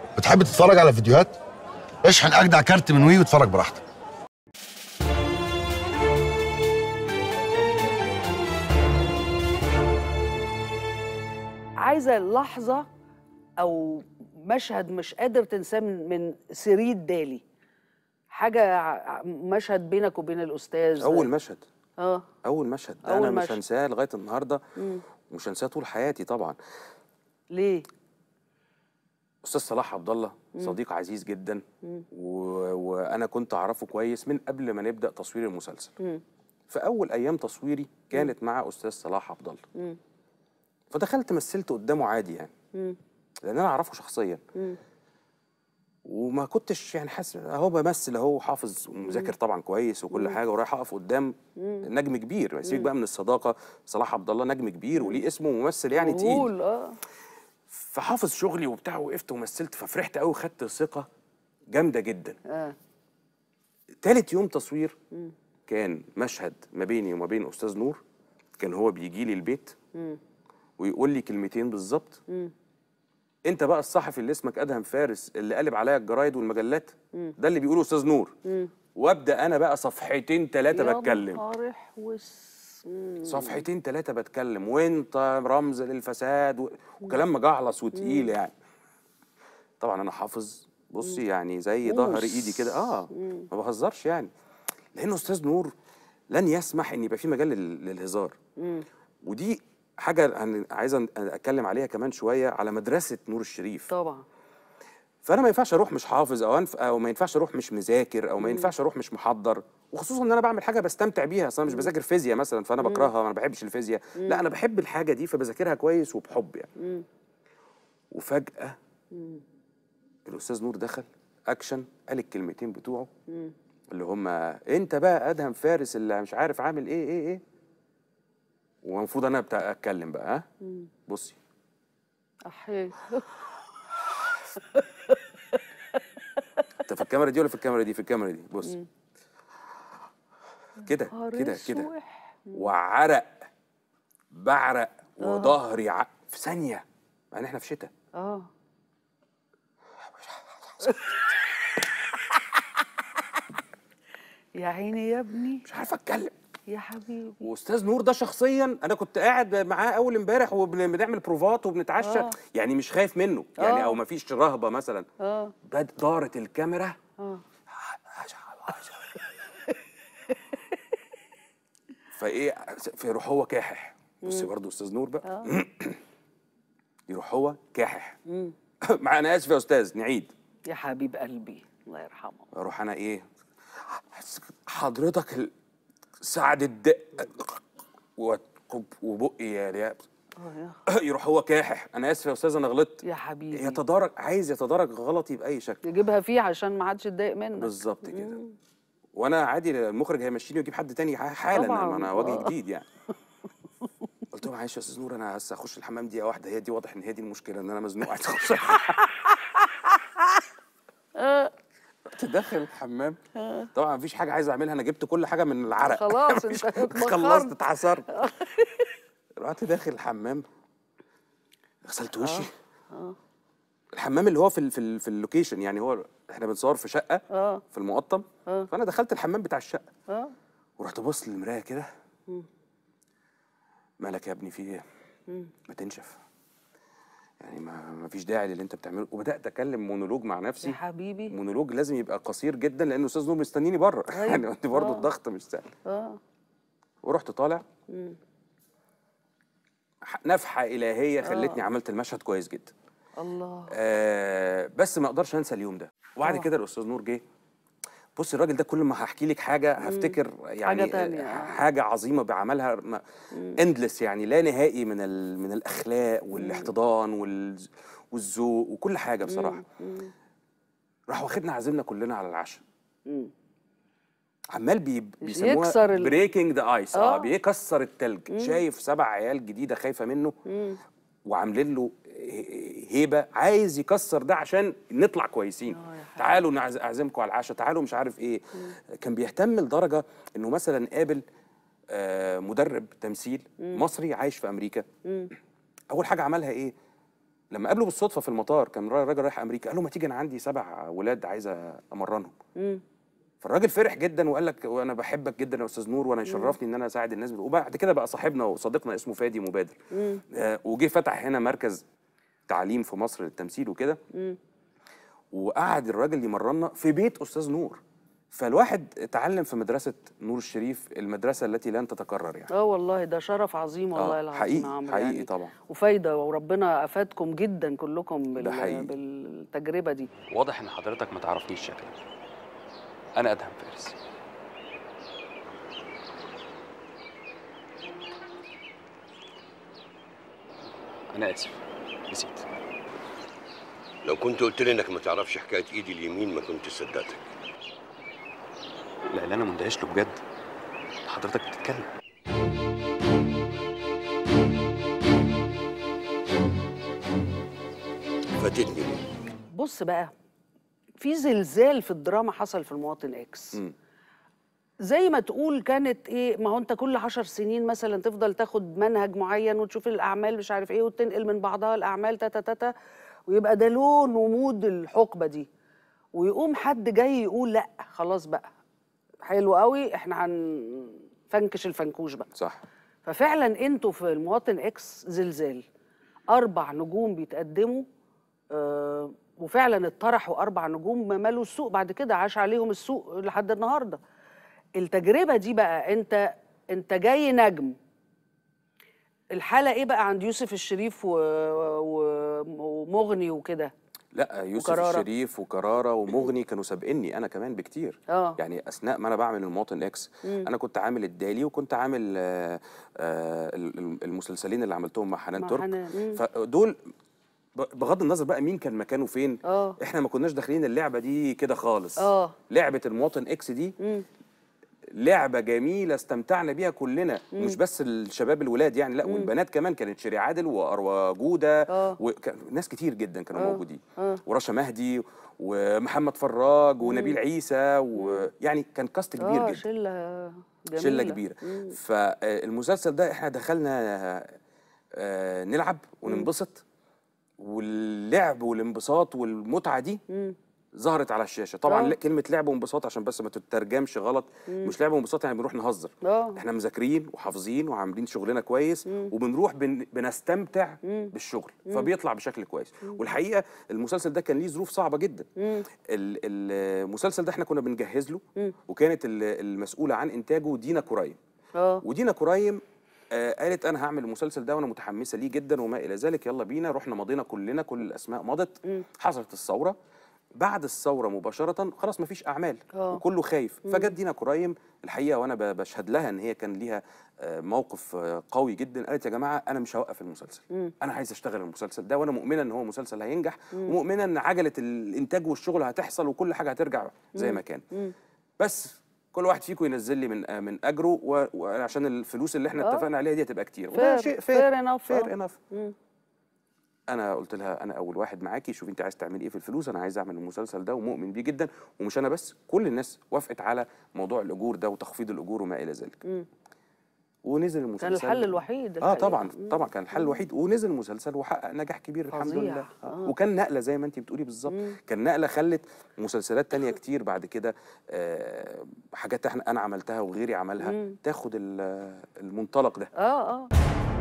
بتحب تتفرج على فيديوهات اشحن اجدع كارت من وي واتفرج براحتك عايزه لحظه او مشهد مش قادر تنساه من من سريد دالي حاجه ع- مشهد بينك وبين الاستاذ اول مشهد اه اول مشهد ده أول انا مش مشهد. هنساه لغايه النهارده ومش هنساه طول حياتي طبعا ليه استاذ صلاح عبد الله صديق عزيز جدا و... وانا كنت اعرفه كويس من قبل ما نبدا تصوير المسلسل في اول ايام تصويري كانت مع استاذ صلاح عبد الله فدخلت مثلت قدامه عادي يعني لان انا اعرفه شخصيا وما كنتش يعني حاسس اهو بمثل اهو حافظ ومذاكر طبعا كويس وكل حاجه ورايح اقف قدام نجم كبير سيبك بقى من الصداقه صلاح عبد الله نجم كبير وليه اسمه ممثل يعني تقيل قول اه فحافظ شغلي وبتاع وقفت ومثلت ففرحت قوي خدت ثقه جامده جدا اه تالت يوم تصوير كان مشهد ما بيني وما بين استاذ نور كان هو بيجي لي البيت ويقول لي كلمتين بالظبط انت بقى الصحفي اللي اسمك ادهم فارس اللي قلب عليا الجرايد والمجلات ده اللي بيقوله استاذ نور وابدا انا بقى صفحتين ثلاثه يا بتكلم نهار احوس مم. صفحتين ثلاثة بتكلم وانت رمز للفساد و... وكلام مجعلص وتقيل يعني طبعا انا حافظ بصي يعني زي ظهر موس. ايدي كده اه ما بهزرش يعني لانه استاذ نور لن يسمح ان يبقى في مجال لل- للهزار ودي حاجه أنا عايز أن- اتكلم عليها كمان شويه على مدرسه نور الشريف طبعا فانا ما ينفعش اروح مش حافظ او أنف او ما ينفعش اروح مش مذاكر او ما ينفعش اروح مش محضر وخصوصا ان انا بعمل حاجه بستمتع بيها اصلا مش بذاكر فيزياء مثلا فانا بكرهها انا ما بحبش الفيزياء لا انا بحب الحاجه دي فبذاكرها كويس وبحب يعني وفجاه الاستاذ نور دخل اكشن قال الكلمتين بتوعه اللي هم انت بقى ادهم فارس اللي مش عارف عامل ايه ايه ايه والمفروض انا بتاع اتكلم بقى ها بصي احيي انت في الكاميرا دي ولا في الكاميرا دي في الكاميرا دي بص كده نهار كده كده اسوح. وعرق بعرق وظهري ع... في ثانيه مع ان احنا في شتاء اه يا عيني يا ابني مش عارف اتكلم يا حبيبي واستاذ نور ده شخصيا انا كنت قاعد معاه اول امبارح وبنعمل بروفات وبنتعشى آه. يعني مش خايف منه يعني آه. او مفيش رهبه مثلا اه بد دارت الكاميرا اه فايه فيروح هو كاحح بصي برضه استاذ نور بقى يروح هو كاحح مع انا اسف يا استاذ نعيد يا حبيب قلبي الله يرحمه اروح انا ايه حضرتك ال- سعد الدق وكب- وبقي يا رياب اه يا يروح هو كاحح انا اسف يا استاذ انا غلطت يا حبيبي يتدارك عايز يتدارك غلطي باي شكل يجيبها فيه عشان ما حدش يتضايق منك بالظبط كده وانا عادي المخرج هيمشيني ويجيب حد تاني حالا طبعاً. ما انا وجه آه. جديد يعني قلت له معلش يا استاذ نور انا بس هخش الحمام دقيقه واحده هي دي واضح ان هي دي المشكله ان انا مزنوق عايز اخش رحت داخل الحمام طبعا مفيش حاجه عايز اعملها انا جبت كل حاجه من العرق خلاص، مفيش- انت اتبخرت. خلصت اتحسرت رحت داخل الحمام غسلت وشي الحمام اللي هو في ال في, ال في اللوكيشن يعني هو احنا بنصور في شقه اه في المقطم فانا دخلت الحمام بتاع الشقه اه ورحت بص للمرايه كده مالك يا ابني في ايه ما تنشف يعني ما ما فيش داعي للي انت بتعمله وبدات اتكلم مونولوج مع يا نفسي حبيبي مونولوج لازم يبقى قصير جدا لان استاذ نور مستنيني بره أيوة. يعني انت برضه آه. الضغط مش سهل اه ورحت طالع ح- نفحه الهيه خلتني عملت المشهد كويس جدا الله آه بس ما اقدرش انسى اليوم ده وبعد طبعا. كده الاستاذ نور جه بص الراجل ده كل ما هحكي لك حاجه هفتكر يعني حاجة تانية، آه، آه. حاجه عظيمه بعملها اندلس يعني لا نهائي من ال... من الاخلاق والاحتضان وال... والذوق وكل حاجه بصراحه راح واخدنا عازمنا كلنا على العشاء عمال بي... بيسموها يكسر ال- بريكنج ذا ايس اه آه. بيكسر التلج شايف سبع عيال جديده خايفه منه وعاملين له ه- هيبه عايز يكسر ده عشان نطلع كويسين آه يا حبيبي. تعالوا نعز- اعزمكم على العشاء تعالوا مش عارف ايه كان بيهتم لدرجه انه مثلا قابل آه، مدرب تمثيل مصري عايش في امريكا اول حاجه عملها ايه لما قابله بالصدفه في المطار كان را- راجل رايح امريكا قال له ما تيجي انا عندي سبع ولاد عايز امرنهم فالراجل فرح جدا وقال لك وانا بحبك جدا يا استاذ نور وانا يشرفني ان انا اساعد الناس وبعد كده بقى صاحبنا وصديقنا اسمه فادي مبادر آه وجه فتح هنا مركز تعليم في مصر للتمثيل وكده وقعد الراجل يمرنا في بيت استاذ نور فالواحد اتعلم في مدرسه نور الشريف المدرسه التي لن تتكرر يعني اه والله ده شرف عظيم والله آه، العظيم حقيقي- يا عمرو حقيقي يعني طبعا. وفايده وربنا افادكم جدا كلكم ده بال... حقيقي. بالتجربه دي واضح ان حضرتك ما تعرفنيش شكلا انا ادهم فارس انا اسف نسيت لو كنت قلت لي انك ما تعرفش حكايه ايدي اليمين ما كنت صدقتك لا اللي انا مندهش له بجد حضرتك بتتكلم فاتتني ليه بص بقى في زلزال في الدراما حصل في المواطن اكس مم. زي ما تقول كانت ايه ما هو انت كل عشر سنين مثلا تفضل تاخد منهج معين وتشوف الاعمال مش عارف ايه وتنقل من بعضها الاعمال تاتا تاتا ويبقى ده لون ومود الحقبه دي ويقوم حد جاي يقول لا خلاص بقى حلو قوي احنا هنفنكش الفنكوش بقى صح ففعلا انتوا في المواطن اكس زلزال اربع نجوم بيتقدموا آه وفعلا اتطرحوا اربع نجوم ما مالوا السوق بعد كده عاش عليهم السوق لحد النهارده التجربه دي بقى انت انت جاي نجم الحاله ايه بقى عند يوسف الشريف و... و... ومغني وكده لا يوسف وكرارة. الشريف وكرارة ومغني كانوا سابقني انا كمان بكتير اه يعني اثناء ما انا بعمل المواطن اكس انا كنت عامل الدالي وكنت عامل آه، آه، ال- المسلسلين اللي عملتهم مع حنان مع ترك حنان، مم. فدول ب- بغض النظر بقى مين كان مكانه فين اه احنا ما كناش داخلين اللعبه دي كده خالص اه لعبه المواطن اكس دي مم. لعبه جميله استمتعنا بيها كلنا مش بس الشباب الولاد يعني لا والبنات كمان كانت شيري عادل واروى جوده آه. وناس كتير جدا كانوا آه. موجودين آه. ورشا مهدي ومحمد فراج ونبيل عيسى ويعني كان كاست كبير اه جدا شله جميله شله كبيره مم. فالمسلسل ده احنا دخلنا آه، نلعب وننبسط واللعب والانبساط والمتعه دي مم. ظهرت على الشاشه طبعا آه. لا كلمه لعب وانبساط عشان بس ما تترجمش غلط مش لعب وانبساط يعني بنروح نهزر اه احنا مذاكرين وحافظين وعاملين شغلنا كويس وبنروح بن... بنستمتع بالشغل فبيطلع بشكل كويس والحقيقه المسلسل ده كان ليه ظروف صعبه جدا ال- المسلسل ده احنا كنا بنجهز له وكانت ال- المسؤوله عن انتاجه دينا كرايم اه ودينا كرايم آه قالت انا هعمل المسلسل ده وانا متحمسه ليه جدا وما الى ذلك يلا بينا رحنا مضينا كلنا كل الاسماء مضت حصلت الثوره بعد الثوره مباشره خلاص مفيش اعمال آه. وكله خايف فجت دينا كرايم الحقيقه وانا ب- بشهد لها ان هي كان ليها آه، موقف آه، قوي جدا قالت يا جماعه انا مش هوقف المسلسل انا عايز اشتغل المسلسل ده وانا مؤمنه ان هو مسلسل هينجح ومؤمنه ان عجله الانتاج والشغل هتحصل وكل حاجه هترجع زي ما كان بس كل واحد فيكم ينزل لي من آه، من اجره و- وعشان الفلوس اللي احنا آه. اتفقنا عليها دي هتبقى كتير وده Fair- شيء fair فير enough، فير آه. انف انا قلت لها انا اول واحد معاكي شوفي انت عايز تعملي ايه في الفلوس انا عايز اعمل المسلسل ده ومؤمن بيه جدا ومش انا بس كل الناس وافقت على موضوع الاجور ده وتخفيض الاجور وما الى ذلك ونزل المسلسل كان الحل الوحيد اه الحقيقة. طبعا طبعا كان الحل الوحيد ونزل المسلسل وحقق نجاح كبير الحمد فظيع. لله آه. آه. وكان نقله زي ما انت بتقولي بالظبط كان نقله خلت مسلسلات تانية كتير بعد كده آه حاجات احنا انا عملتها وغيري عملها تاخد ال- المنطلق ده اه اه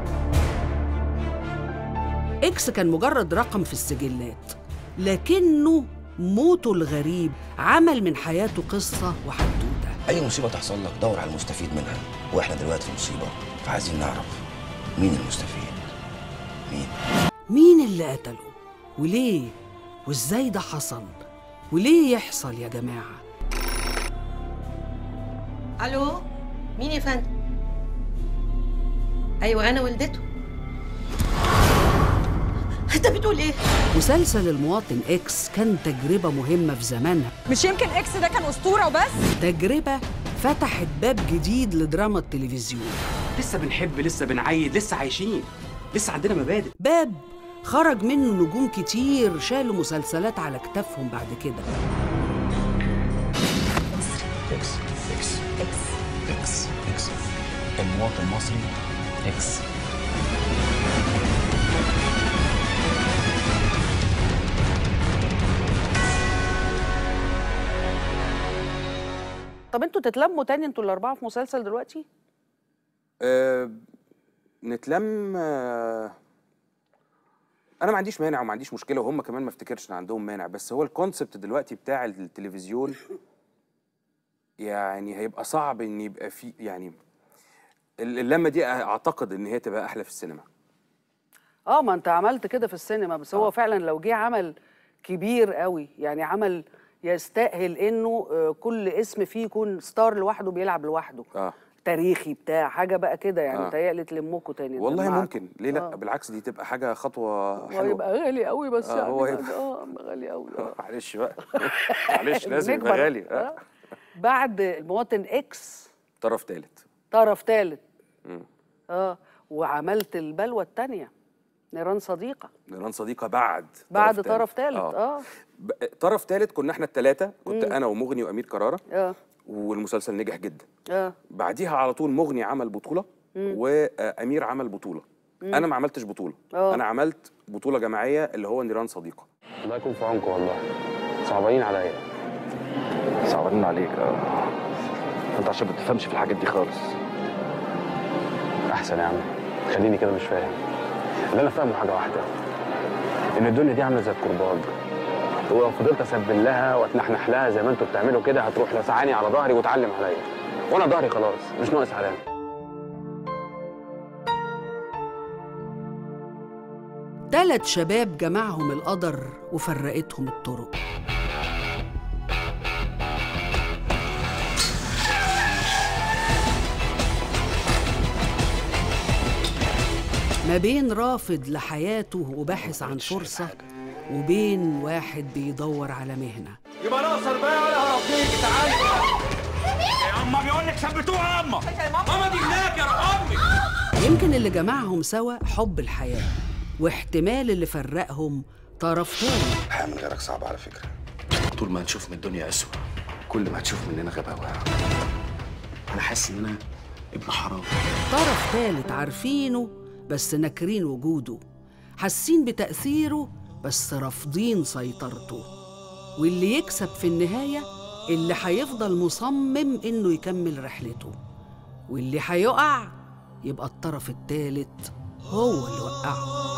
إكس كان مجرد رقم في السجلات لكنه موته الغريب عمل من حياته قصة وحدوتة اي مصيبه تحصل لك دور على المستفيد منها واحنا دلوقتي في مصيبه فعايزين نعرف مين المستفيد مين مين اللي قتله وليه وإزاي ده حصل وليه يحصل يا جماعة الو مين يا فندم ايوه انا والدته انت بتقول ايه مسلسل المواطن إكس كان تجربة مهمة في زمانها مش يمكن اكس ده كان اسطوره وبس تجربة فتحت باب جديد لدراما التلفزيون لسه بنحب لسه بنعيد لسه عايشين لسه عندنا مبادئ باب خرج منه نجوم كتير شالوا مسلسلات على كتافهم بعد كده اكس اكس اكس اكس اكس المواطن المصري اكس طب انتوا تتلموا تاني انتوا الاربعه في مسلسل دلوقتي آه نتلم آه انا ما عنديش مانع وما عنديش مشكله وهم كمان ما افتكرش ان عندهم مانع بس هو الكونسبت دلوقتي بتاع التلفزيون يعني هيبقى صعب ان يبقى في يعني ال- اللمه دي اعتقد ان هي تبقى احلى في السينما اه ما انت عملت كده في السينما بس هو فعلا لو جه عمل كبير قوي يعني عمل يستاهل انه آه، كل اسم فيه يكون ستار لوحده بيلعب لوحده اه تاريخي بتاع حاجه بقى كده يعني آه. متهيألي تلمكوا تاني والله تجمعكوا. ممكن ليه لا آه. بالعكس دي تبقى حاجه خطوه هو حلوه يبقى غالي قوي بس آه، يعني هو بعد- يبقى- اه غالي قوي اه معلش بقى معلش لازم يبقى بنكبر. غالي آه. آه. بعد المواطن اكس طرف ثالث طرف ثالث اه وعملت البلوه الثانيه نيران صديقه نيران صديقه بعد بعد طرف ثالث اه ب- طرف ثالث كنا احنا الثلاثه كنت مم. انا ومغني وامير كراره اه والمسلسل نجح جدا اه بعديها على طول مغني عمل بطوله مم. وامير عمل بطوله مم. انا ما عملتش بطوله آه. انا عملت بطوله جماعيه اللي هو نيران صديقه الله يكون في عونكم والله صعبانين عليا صعبانين عليك اه انت عشان ما بتفهمش في الحاجات دي خالص احسن يا عم خليني كده مش فاهم اللي انا فاهمه حاجه واحده ان الدنيا دي عامله زي الكرباج ولو فضلت اسبل لها واتنحنح لها زي ما انتوا بتعملوا كده هتروح لسعاني على ظهري وتعلم عليا وانا ظهري خلاص مش ناقص علامه تلات شباب جمعهم القدر وفرقتهم الطرق ما بين رافض لحياته وباحث عن فرصة وبين واحد بيدور على مهنة يبقى ناصر بقى ولا هربيك تعالي يا اما بيقول لك ثبتوها يا اما ماما دي هناك يا امي يمكن اللي جمعهم سوا حب الحياة واحتمال اللي فرقهم طرف تاني الحياه من غيرك صعبه على فكره طول ما هتشوف من الدنيا اسوء كل ما هتشوف مننا غباوه انا حاسس ان انا ابن حرام طرف تالت عارفينه بس ناكرين وجوده حاسين بتأثيره بس رافضين سيطرته واللي يكسب في النهاية اللي هيفضل مصمم إنه يكمل رحلته واللي هيقع يبقى الطرف التالت هو اللي وقعه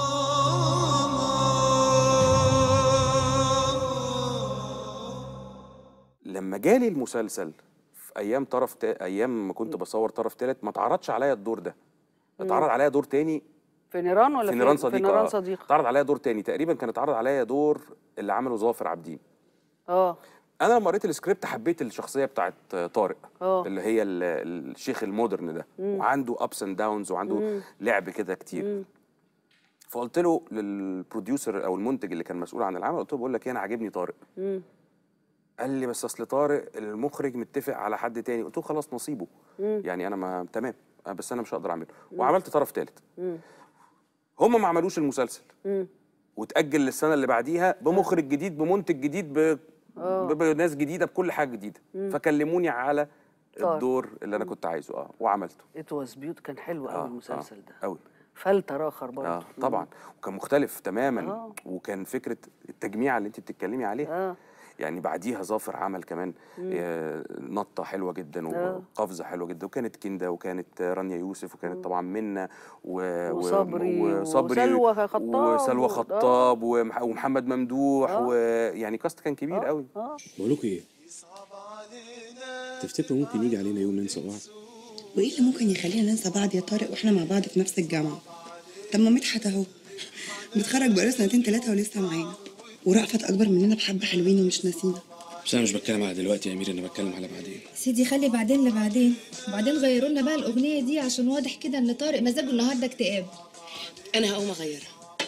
لما جالي المسلسل في ايام طرف تا... ايام ما كنت بصور طرف ثالث ما اتعرضش عليا الدور ده اتعرض عليا دور تاني في نيران ولا في نيران صديقه في نيران آه. صديقه اتعرض عليا دور تاني تقريبا كان اتعرض عليا دور اللي عمله ظافر عابدين اه انا لما قريت السكريبت حبيت الشخصيه بتاعت طارق اه اللي هي ال- الشيخ المودرن ده مم. وعنده ابس اند داونز وعنده مم. لعب كده كتير مم. فقلت له للبروديوسر او المنتج اللي كان مسؤول عن العمل قلت له بقول لك ايه انا عاجبني طارق مم. قال لي بس اصل طارق المخرج متفق على حد تاني قلت له خلاص نصيبه مم. يعني انا ما تمام أه بس انا مش هقدر اعمله مم. وعملت طرف ثالث مم. هم ما عملوش المسلسل مم. وتاجل للسنه اللي بعديها بمخرج جديد بمنتج جديد ب... آه. ب- بناس جديده بكل حاجه جديده مم. فكلموني على طارق. الدور اللي انا كنت عايزه اه وعملته ات واز بيوت كان حلو قوي المسلسل ده قوي فلتر اخر برضه اه طبعا وكان مختلف تماما آه. وكان فكره التجميعه اللي انت بتتكلمي عليها اه يعني بعديها ظافر عمل كمان مم. آه، نطه حلوه جدا آه. وقفزه حلوه جدا وكانت كنده وكانت رانيا يوسف وكانت طبعا منى و... و- وصبري وصبري وسلوى خطاب وسلوى و- خطاب ومح... ومحمد ممدوح آه. ويعني كاست كان كبير قوي اه بقول لكم ايه تفتكروا ممكن يجي علينا يوم ننسى بعض وايه اللي ممكن يخلينا ننسى بعض يا طارق واحنا مع بعض في نفس الجامعه طب ما مدحت اهو متخرج بقاله سنتين ثلاثه ولسه معانا ورأفت اكبر مننا بحبه حلوين ومش ناسينا بس انا مش بتكلم على دلوقتي يا امير انا بتكلم على بعدين سيدي خلي بعدين لبعدين وبعدين غيروا لنا بقى الاغنيه دي عشان واضح كده ان طارق مزاجه النهارده اكتئاب انا هقوم اغيرها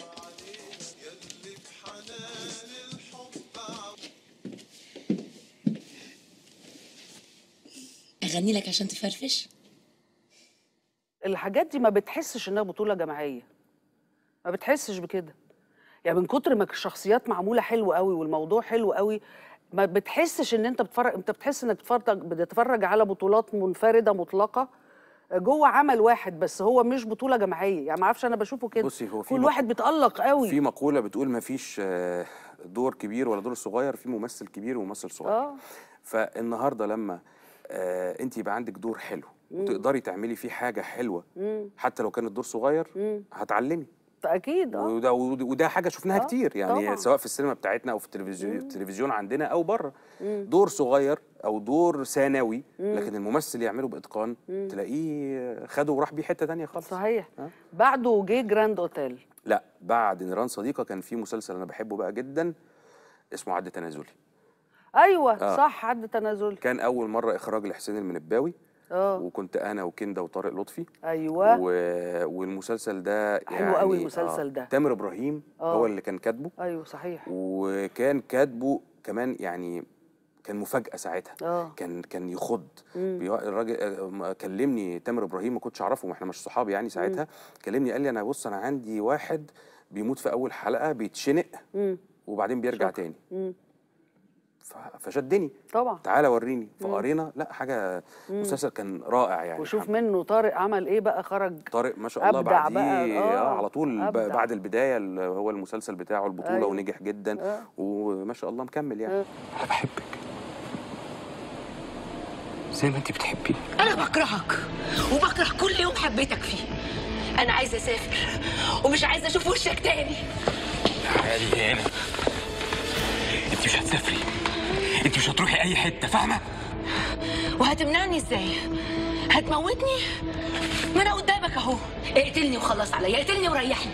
اغني لك عشان تفرفش الحاجات دي ما بتحسش انها بطوله جماعيه ما بتحسش بكده يعني من كتر ما الشخصيات معموله حلو قوي والموضوع حلو قوي ما بتحسش ان انت بتتفرج انت بتحس انك بتتفرج بتتفرج على بطولات منفرده مطلقه جوه عمل واحد بس هو مش بطوله جماعيه يعني ما اعرفش انا بشوفه كده بصي هو في كل مق- واحد بيتالق قوي في مقوله بتقول ما فيش آه، دور كبير ولا دور صغير في ممثل كبير وممثل صغير اه فالنهارده لما آه انت يبقى عندك دور حلو مم. وتقدري تعملي فيه حاجه حلوه مم. حتى لو كان الدور صغير مم. هتعلمي اكيد اه وده وده حاجه شفناها آه، كتير يعني طبعاً. سواء في السينما بتاعتنا او في التلفزيون التلفزيون عندنا او بره مم. دور صغير او دور ثانوي مم. لكن الممثل يعمله باتقان مم. تلاقيه خده وراح بيه حته تانية خالص صحيح آه. بعده جه جراند اوتيل لا بعد نيران صديقه كان في مسلسل انا بحبه بقى جدا اسمه عد تنازلي ايوه آه. صح حد تنازلي كان اول مره اخراج لحسين المنباوي اه وكنت انا وكندا وطارق لطفي ايوه و... والمسلسل ده حلو يعني قوي المسلسل ده. تامر ابراهيم آه. هو اللي كان كاتبه ايوه صحيح وكان كاتبه كمان يعني كان مفاجاه ساعتها اه كان كان يخض مم. بيو- الراجل آه، كلمني تامر ابراهيم ما كنتش اعرفه ما احنا مش صحاب يعني ساعتها كلمني قال لي انا بص انا عندي واحد بيموت في اول حلقه بيتشنق مم. وبعدين بيرجع تاني مم. ف- فشدني طبعا تعالى وريني مم. فقرينا لا حاجه مم. مسلسل كان رائع يعني وشوف منه طارق عمل ايه بقى خرج طارق ما شاء الله أبدع بعديه بقى، آه، آه على طول ب- أبدع. بعد البدايه اللي هو المسلسل بتاعه البطوله أيوة. ونجح جدا آه. وما شاء الله مكمل يعني انا بحبك زي ما انت بتحبيني انا بكرهك وبكره كل يوم حبيتك فيه انا عايزه اسافر ومش عايزه اشوف وشك تاني تعالي هنا انت مش هتسافري انت مش هتروحي اي حته فاهمه وهتمنعني ازاي هتموتني ما انا قدامك اهو اقتلني وخلص عليا اقتلني وريحني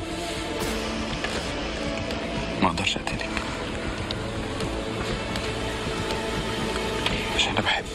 ما اقدرش اقتلك عشان انا بحبك